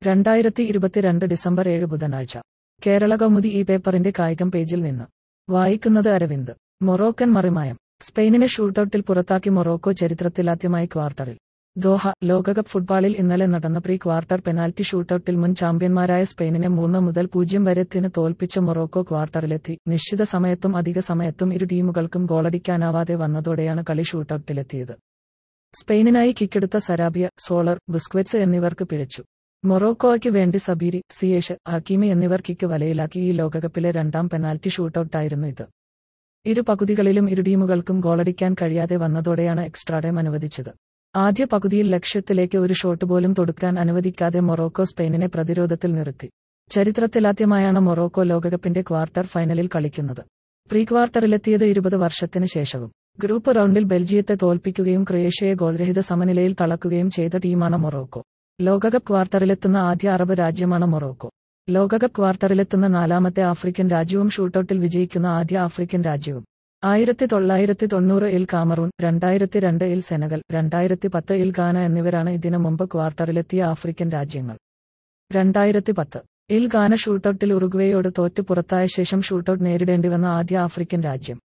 രണ്ടായിരത്തി ഇരുപത്തിരണ്ട് ഡിസംബർ ഏഴ് ബുധനാഴ്ച കേരള കൗമുദി ഈ പേപ്പറിന്റെ കായികം പേജിൽ നിന്ന് വായിക്കുന്നത് അരവിന്ദ് മൊറോക്കൻ മറിമായം സ്പെയിനിനെ ഷൂട്ടൌട്ടിൽ പുറത്താക്കി മൊറോക്കോ ചരിത്രത്തിലാദ്യമായി ക്വാർട്ടറിൽ ദോഹ ലോകകപ്പ് ഫുട്ബോളിൽ ഇന്നലെ നടന്ന പ്രീ ക്വാർട്ടർ പെനാൽറ്റി ഷൂട്ടൌട്ടിൽ മുൻ ചാമ്പ്യന്മാരായ സ്പെയിനിനെ മൂന്ന് മുതൽ പൂജ്യം വരെത്തിന് തോൽപ്പിച്ച മൊറോക്കോ ക്വാർട്ടറിലെത്തി നിശ്ചിത സമയത്തും അധിക സമയത്തും ഇരു ടീമുകൾക്കും ഗോളടിക്കാനാവാതെ വന്നതോടെയാണ് കളി ഷൂട്ടൌട്ടിലെത്തിയത് സ്പെയിനിനായി കിക്കെടുത്ത സരാബിയ സോളർ ബുസ്ക്വറ്റ്സ് എന്നിവർക്ക് പിഴച്ചു മൊറോക്കോയ്ക്ക് വേണ്ടി സബീരി സിയേഷ് ഹക്കീമി എന്നിവർ കിക്ക് വലയിലാക്കി ഈ ലോകകപ്പിലെ രണ്ടാം പെനാൽറ്റി ഷൂട്ടൌട്ടായിരുന്നു ഇത് ഇരു പകുതികളിലും ഇരു ടീമുകൾക്കും ഗോളടിക്കാൻ കഴിയാതെ വന്നതോടെയാണ് എക്സ്ട്രാ ടൈം അനുവദിച്ചത് ആദ്യ പകുതിയിൽ ലക്ഷ്യത്തിലേക്ക് ഒരു ഷോട്ട് പോലും തൊടുക്കാൻ അനുവദിക്കാതെ മൊറോക്കോ സ്പെയിനിനെ പ്രതിരോധത്തിൽ നിർത്തി ചരിത്രത്തിലാദ്യമായാണ് മൊറോക്കോ ലോകകപ്പിന്റെ ക്വാർട്ടർ ഫൈനലിൽ കളിക്കുന്നത് പ്രീ ക്വാർട്ടറിലെത്തിയത് ഇരുപത് വർഷത്തിന് ശേഷവും ഗ്രൂപ്പ് റൗണ്ടിൽ ബെൽജിയത്തെ തോൽപ്പിക്കുകയും ക്രൊയേഷ്യയെ ഗോൾരഹിത സമനിലയിൽ തളക്കുകയും ചെയ്ത ടീമാണ് മൊറോക്കോ ലോകകപ്പ് ക്വാർട്ടറിലെത്തുന്ന ആദ്യ അറബ് രാജ്യമാണ് മൊറോക്കോ ലോകകപ്പ് ക്വാർട്ടറിലെത്തുന്ന നാലാമത്തെ ആഫ്രിക്കൻ രാജ്യവും ഷൂട്ടൌട്ടിൽ വിജയിക്കുന്ന ആദ്യ ആഫ്രിക്കൻ രാജ്യവും ആയിരത്തി തൊള്ളായിരത്തി തൊണ്ണൂറ് ഇൽ കാമറൂൺ രണ്ടായിരത്തി രണ്ട് ഇൽ സെനഗൽ രണ്ടായിരത്തി പത്ത് ഇൽ ഗാന എന്നിവരാണ് ഇതിനു മുമ്പ് ക്വാർട്ടറിലെത്തിയ ആഫ്രിക്കൻ രാജ്യങ്ങൾ രണ്ടായിരത്തി പത്ത് ഇൽ ഗാന ഷൂട്ടൌട്ടിൽ ഉറുഗ്വേയോട് തോറ്റ് പുറത്തായ ശേഷം ഷൂട്ടൌട്ട് നേരിടേണ്ടി വന്ന ആദ്യ ആഫ്രിക്കൻ രാജ്യം